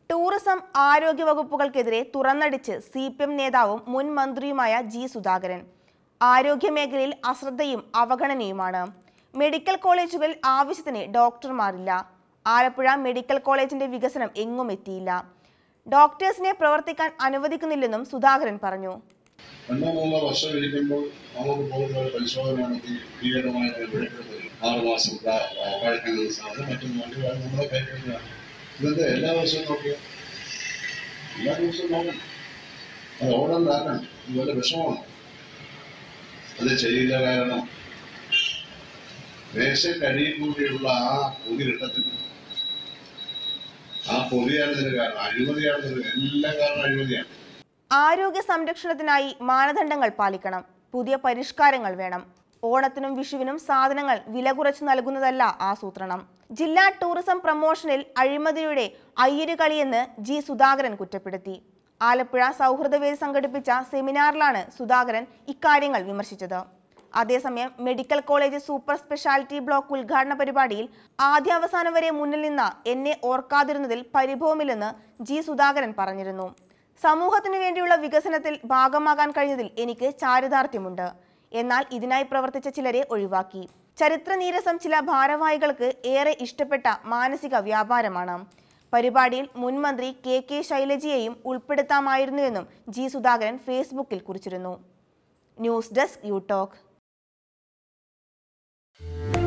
tourism ആരോഗ്യ വകുപ്പുകൾക്കെതിരെ തുറന്നടിച്ച് സി പി എം നേതാവും മുൻ മന്ത്രിയുമായ ജി സുധാകരൻ ആരോഗ്യ മേഖലയിൽ അശ്രദ്ധയും അവഗണനയുമാണ് മെഡിക്കൽ കോളേജുകളിൽ ആവശ്യത്തിന് ഡോക്ടർമാരില്ല ആലപ്പുഴ മെഡിക്കൽ കോളേജിന്റെ വികസനം എങ്ങും എത്തിയില്ല ഡോക്ടേഴ്സിനെ പ്രവർത്തിക്കാൻ അനുവദിക്കുന്നില്ലെന്നും സുധാകരൻ പറഞ്ഞു രണ്ടോ മൂന്നോ വർഷം ഇരിക്കുമ്പോൾ നമുക്ക് പോകുന്ന ഒരു പരിശോധന നടത്തി ഭീകരമായ വെളിപ്പെടുത്തൽ ആറ് മാസം പ്രാ- ആ, പഴക്കുന്ന സാധനം മറ്റും നോക്കി അത് നമ്മുടെ കൈകളിലാണ് ഇതെന്താ എല്ലാ വർഷവും നോക്കുക എല്ലാ ദിവസവും നോക്കണം അത് ഓടണ്ടാക്കണം ഇത് വല്ല വിഷമമാണ് അത് ചെയ്യില്ല കാരണം മേശക്കടിയിൽ കൂടിയുള്ള ആ പൊതിരിട്ടത്തിന് ആ പൊതിയാണ് ഇതിന് കാരണം അഴിമതിയാണ് ഇതിന് എല്ലാം കാരണം അഴിമതിയാണ് ആരോഗ്യ സംരക്ഷണത്തിനായി മാനദണ്ഡങ്ങൾ പാലിക്കണം പുതിയ പരിഷ്കാരങ്ങൾ വേണം ഓണത്തിനും വിഷുവിനും സാധനങ്ങൾ വില കുറച്ച് നൽകുന്നതല്ല ആസൂത്രണം ജില്ലാ ടൂറിസം പ്രമോഷനിൽ അഴിമതിയുടെ അയ്യരുകളിയെന്ന് ജി സുധാകരൻ കുറ്റപ്പെടുത്തി ആലപ്പുഴ സൗഹൃദവേദി സംഘടിപ്പിച്ച സെമിനാറിലാണ് സുധാകരൻ ഇക്കാര്യങ്ങൾ വിമർശിച്ചത് അതേസമയം medical college super speciality block ഉദ്ഘാടന പരിപാടിയിൽ ആദ്യാവസാനം വരെ മുന്നിൽ നിന്ന എന്നെ ഓർക്കാതിരുന്നതിൽ പരിഭവമില്ലെന്ന് ജി സുധാകരൻ പറഞ്ഞിരുന്നു സമൂഹത്തിനു വേണ്ടിയുള്ള വികസനത്തിൽ ഭാഗമാകാൻ കഴിഞ്ഞതിൽ എനിക്ക് ചാരിതാർത്ഥ്യമുണ്ട് എന്നാൽ ഇതിനായി പ്രവർത്തിച്ച ചിലരെ ഒഴിവാക്കി ചരിത്ര നീരസം ചില ഭാരവാഹികൾക്ക് ഏറെ ഇഷ്ടപ്പെട്ട മാനസിക വ്യാപാരമാണ് പരിപാടിയിൽ മുൻമന്ത്രി കെ കെ ശൈലജയെയും ഉൾപ്പെടുത്താമായിരുന്നുവെന്നും ജി സുധാകരൻ ഫേസ്ബുക്കിൽ കുറിച്ചിരുന്നു ന്യൂസ് ഡെസ്ക് യു ടോക്ക്